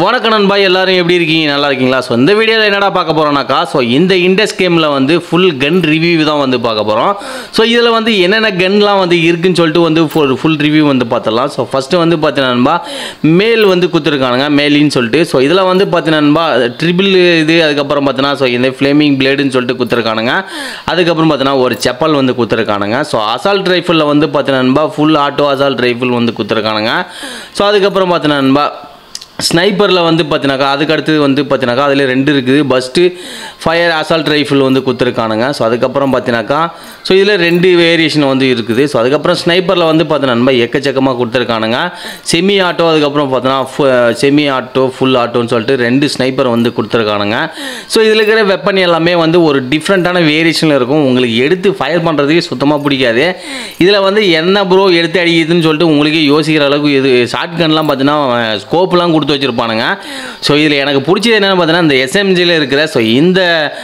வணக்கம் நண்பா எல்லாரும் எப்படி இருக்கீங்க நல்லா இருக்கீங்களா ஸோ இந்த வீடியோவில் என்னடா பார்க்க போகிறோம்னாக்கா ஸோ இந்த இண்டஸ் கேமில் வந்து ஃபுல் கன் ரிவ்யூ தான் வந்து பார்க்க போகிறோம் ஸோ இதில் வந்து என்னென்ன கன்லாம் வந்து இருக்குன்னு சொல்லிட்டு வந்து ஃபுல் ஃபுல் ரிவ்யூ வந்து பார்த்துடலாம் ஸோ ஃபஸ்ட்டு வந்து பார்த்தீங்கன்னா நண்பா மேல் வந்து கொடுத்துருக்கானுங்க மேலின்னு சொல்லிட்டு ஸோ இதில் வந்து பார்த்தீங்கன்னா நண்பா ட்ரிபிள் இது அதுக்கப்புறம் பார்த்தீங்கன்னா ஸோ இந்த ஃப்ளேமிங் பிளேடுன்னு சொல்லிட்டு கொடுத்துருக்கானுங்க அதுக்கப்புறம் பார்த்தீங்கன்னா ஒரு செப்பல் வந்து கொடுத்துருக்கானுங்க ஸோ அசால்ட் ரைஃபிளில் வந்து பார்த்தீங்கன்னா நண்பா ஃபுல் ஆட்டோ அசால்ட் ரைஃபிள் வந்து கொடுத்துருக்கானுங்க ஸோ அதுக்கப்புறம் பார்த்தீங்கன்னா நண்பா ஸ்னைப்பரில் வந்து பார்த்தினாக்கா அதுக்கு அடுத்தது வந்து பார்த்தினாக்கா அதில் ரெண்டு இருக்குது பஸ்ட்டு ஃபயர் அசால்ட் ரைஃபிள் வந்து கொடுத்துருக்கானுங்க ஸோ அதுக்கப்புறம் பார்த்தினாக்கா ஸோ இதில் ரெண்டு வேரியேஷன் வந்து இருக்குது ஸோ அதுக்கப்புறம் ஸ்னைப்பரில் வந்து பார்த்தீங்கன்னா நண்பா எக்கச்சக்கமாக கொடுத்துருக்கானுங்க செமி ஆட்டோ அதுக்கப்புறம் பார்த்தோன்னா செமி ஆட்டோ ஃபுல் ஆட்டோன்னு சொல்லிட்டு ரெண்டு ஸ்னைப்பர் வந்து கொடுத்துருக்கானுங்க ஸோ இதில் இருக்கிற வெப்பன் எல்லாமே வந்து ஒரு டிஃப்ரெண்ட்டான வேரியேஷனில் இருக்கும் உங்களுக்கு எடுத்து ஃபயர் பண்ணுறதுக்கே சுத்தமாக பிடிக்காது இதில் வந்து என்ன ப்ரோ எடுத்து அடிக்குதுன்னு சொல்லிட்டு உங்களுக்கே யோசிக்கிற அளவுக்கு இது ஷார்ட் கன்லாம் பார்த்தீங்கன்னா ஸ்கோப்லாம் கொடுத்து வச்சுருப்பானுங்க ஸோ இதில் எனக்கு பிடிச்சது என்னென்னு பார்த்தீங்கன்னா இந்த எஸ்எம்ஜியில் இருக்கிற ஸோ இந்த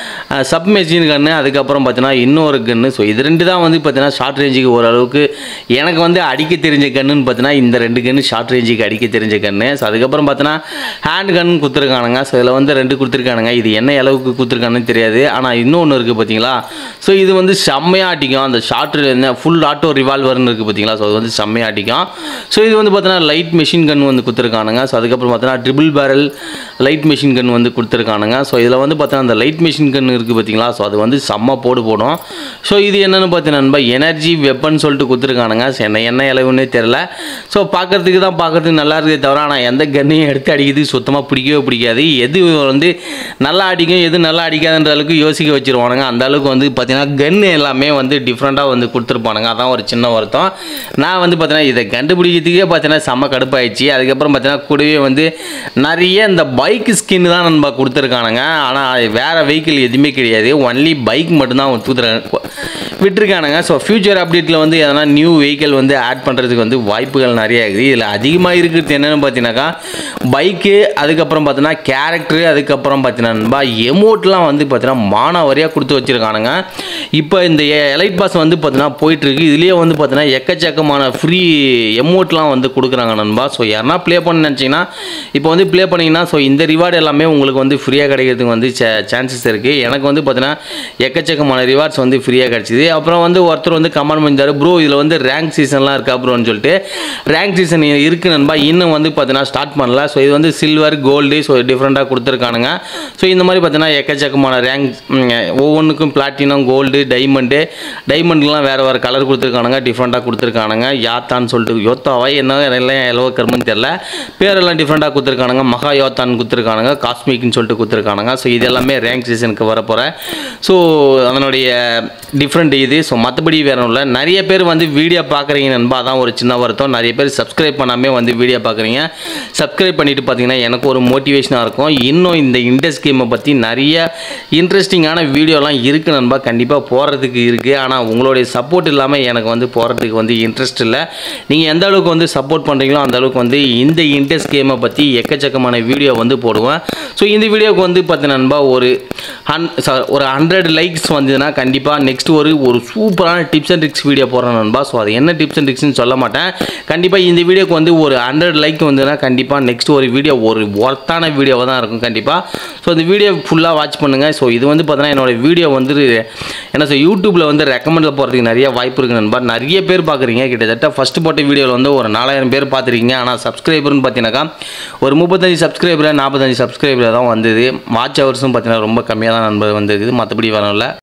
சப் மெஷின் கன்று அதுக்கப்புறம் பார்த்தீங்கன்னா இன்னொரு கன்று ஸோ இது ரெண்டு தான் வந்து பார்த்தீங்கன்னா ஷார்ட் ரேஞ்சுக்கு ஓரளவுக்கு எனக்கு வந்து அடிக்க தெரிஞ்ச கன்னுன்னு பார்த்தீங்கன்னா இந்த ரெண்டு கன்று ஷார்ட் ரேஞ்சுக்கு அடிக்க தெரிஞ்ச கன்று ஸோ அதுக்கப்புறம் பார்த்தீங்கன்னா ஹேண்ட் கன் கொடுத்துருக்கானுங்க ஸோ இதில் வந்து ரெண்டு கொடுத்துருக்கானுங்க இது என்ன அளவுக்கு கொடுத்துருக்கானுன்னு தெரியாது ஆனால் இன்னொன்று இருக்குது பார்த்தீங்களா ஸோ இது வந்து செம்மையாக அடிக்கும் அந்த ஷார்ட் ஃபுல் ஆட்டோ ரிவால்வர்னு இருக்குது பார்த்தீங்களா ஸோ அது வந்து செம்மையாக அடிக்கும் ஸோ இது வந்து பார்த்தீங்கன்னா லைட் மிஷின் கன் வந்து கொடுத்துருக்கானுங்க ஸோ அதுக்கப்புறம் பார்த்தீங்கன்னா triple barrel light machine gun வந்து கொடுத்துருக்கானுங்க ஸோ இதில் வந்து பார்த்தீங்கன்னா அந்த லைட் மிஷின் கன் இருக்குது பார்த்தீங்களா ஸோ அது வந்து செம்ம போடு போடும் ஸோ இது என்னென்னு பார்த்தீங்கன்னா எனர்ஜி வெப்பன் சொல்லிட்டு கொடுத்துருக்கானுங்க ஸோ என்ன என்ன இளவுன்னே தெரில ஸோ பார்க்கறதுக்கு தான் பார்க்கறதுக்கு நல்லா இருக்கே தவிர ஆனால் எந்த கன்னையும் எடுத்து அடிக்கிறது சுத்தமாக பிடிக்கவே பிடிக்காது எது வந்து நல்லா அடிக்கும் எது நல்லா அடிக்காதுன்ற அளவுக்கு யோசிக்க வச்சிருவானுங்க அந்த அளவுக்கு வந்து பார்த்தீங்கன்னா கன்று எல்லாமே வந்து டிஃப்ரெண்ட்டாக வந்து கொடுத்துருப்பானுங்க அதான் ஒரு சின்ன வருத்தம் நான் வந்து பார்த்தீங்கன்னா இதை கண்டுபிடிக்கிறதுக்கே பார்த்தீங்கன்னா செம்ம கடுப்பாயிடுச்சு அதுக்கப்புறம் பார்த்தீங்கன்னா கூடவே வந்து நிறைய இந்த பைக் ஸ்கின் தான் நம்ம கொடுத்துருக்கானுங்க ஆனால் வேறு வெஹிக்கிள் எதுவுமே கிடையாது ஒன்லி பைக் மட்டும்தான் கொடுத்துருக்காங்க விட்டுருக்கானுங்க ஸோ ஃபியூச்சர் அப்டேட்டில் வந்து எதனா நியூ வெஹிக்கிள் வந்து ஆட் பண்ணுறதுக்கு வந்து வாய்ப்புகள் நிறைய இருக்குது இதில் அதிகமாக இருக்கிறது என்னென்னு பார்த்தீங்கன்னாக்கா பைக்கு அதுக்கப்புறம் பார்த்தீங்கன்னா கேரக்டரு அதுக்கப்புறம் பார்த்தீங்கன்னா எமோட்லாம் வந்து பார்த்தீங்கன்னா மானாவரியாக கொடுத்து வச்சுருக்கானுங்க இப்போ இந்த எலைட் பாஸ் வந்து பார்த்தீங்கன்னா போயிட்டுருக்கு இதுலேயே வந்து பார்த்தீங்கன்னா எக்கச்சக்கமான ஃப்ரீ எமோட்லாம் வந்து கொடுக்குறாங்க நண்பா ஸோ யாருன்னா ப்ளே பண்ண நினச்சிங்கன்னா இப்போ வந்து ப்ளே பண்ணிங்கன்னா ஸோ இந்த ரிவார்டு எல்லாமே உங்களுக்கு வந்து ஃப்ரீயாக கிடைக்கிறதுக்கு வந்து சான்சஸ் இருக்குது எனக்கு வந்து பார்த்தீங்கன்னா எக்கச்சக்கமான ரிவார்ட்ஸ் வந்து ஃப்ரீயாக கிடச்சிது அப்புறம் வந்து ஒருத்தர் வந்து கமெண்ட் பண்ணிட்டாரு ப்ரோ இதில் வந்து ரேங்க் சீசன்லாம் இருக்கா ப்ரோன்னு சொல்லிட்டு ரேங்க் சீசன் இருக்கு நண்பா இன்னும் வந்து பார்த்தீங்கன்னா ஸ்டார்ட் பண்ணல ஸோ இது வந்து சில்வர் கோல்டு ஸோ டிஃப்ரெண்ட்டாக கொடுத்துருக்கானுங்க ஸோ இந்த மாதிரி பார்த்தீங்கன்னா எக்கச்சக்கமான ரேங்க் ஒவ்வொன்றுக்கும் பிளாட்டினம் கோல்டு டைமண்டு டைமண்ட்லாம் வேறு வேறு கலர் கொடுத்துருக்கானுங்க டிஃப்ரெண்ட்டாக கொடுத்துருக்கானுங்க யாத்தான்னு சொல்லிட்டு யோத்தாவா என்ன எல்லாம் எல்லோ கரும்புன்னு தெரில பேரெல்லாம் டிஃப்ரெண்ட்டாக கொடுத்துருக்கானுங்க மகா யோத்தான் கொடுத்துருக்கானுங்க காஸ்மிக்னு சொல்லிட்டு கொடுத்துருக்கானுங்க ஸோ இது எல்லாமே ரேங்க் சீசனுக்கு வரப்போகிற ஸோ அதனுடைய டிஃப்ரெண்ட் இது ஸோ மற்றபடி வேற ஒன்றும் இல்லை நிறைய பேர் வந்து வீடியோ பார்க்குறீங்க நண்பா அதான் ஒரு சின்ன வருத்தம் நிறைய பேர் சப்ஸ்கிரைப் பண்ணாமே வந்து வீடியோ பார்க்குறீங்க சப்ஸ்கிரைப் பண்ணிட்டு பார்த்தீங்கன்னா எனக்கு ஒரு மோட்டிவேஷனாக இருக்கும் இன்னும் இந்த இண்டஸ் கேமை பற்றி நிறைய இன்ட்ரெஸ்டிங்கான வீடியோலாம் இருக்குது நண்பா கண்டிப்பாக போகிறதுக்கு இருக்குது ஆனால் உங்களுடைய சப்போர்ட் இல்லாமல் எனக்கு வந்து போகிறதுக்கு வந்து இன்ட்ரெஸ்ட் இல்லை நீங்கள் எந்த அளவுக்கு வந்து சப்போர்ட் பண்ணுறீங்களோ அந்த அளவுக்கு வந்து இந்த இண்டஸ் கேமை பற்றி எக்கச்சக்கமான வீடியோ வந்து போடுவேன் ஸோ இந்த வீடியோவுக்கு வந்து பார்த்தீங்கன்னா நண்பா ஒரு ஹன் sorry, ஒரு ஹண்ட்ரட் லைக்ஸ் வந்ததுன்னா கண்டிப்பாக நெக்ஸ்ட் ஒரு ஒரு சூப்பரான டிப்ஸ் அண்ட் ட்ரிக்ஸ் வீடியோ போடுறேன் நண்பா ஸோ அது என்ன டிப்ஸ் அண்ட் ட்ரிக்ஸ்னு சொல்ல மாட்டேன் கண்டிப்பாக இந்த வீடியோக்கு வந்து ஒரு ஹண்ட்ரட் லைக் வந்ததுன்னா கண்டிப்பாக நெக்ஸ்ட் ஒரு வீடியோ ஒரு ஒர்த்தான வீடியோவாக தான் இருக்கும் கண்டிப்பாக ஸோ இந்த வீடியோ ஃபுல்லாக வாட்ச் பண்ணுங்கள் ஸோ இது வந்து பார்த்தீங்கன்னா என்னோட வீடியோ வந்து என்ன ஸோ யூடியூப்பில் வந்து ரெக்கமெண்டில் போகிறதுக்கு நிறைய வாய்ப்பு இருக்குது நண்பா நிறைய பேர் பார்க்குறீங்க கிட்டத்தட்ட ஃபஸ்ட்டு போட்ட வீடியோவில் வந்து ஒரு நாலாயிரம் பேர் பார்த்துருக்கீங்க ஆனால் சப்ஸ்கிரைபர்னு பார்த்தீங்கன்னாக்கா ஒரு முப்பத்தஞ்சு சப்ஸ்கிரைபர் நாற்பத்தஞ்சு சப்ஸ்கிரைபர் தான் வந்தது வாட்ச் ஹவர்ஸும் பார்த்தீங்கன்னா ரொம்ப கம்மியாக தான் நண்பர் வந்திருக்குது மற்றபடி வரல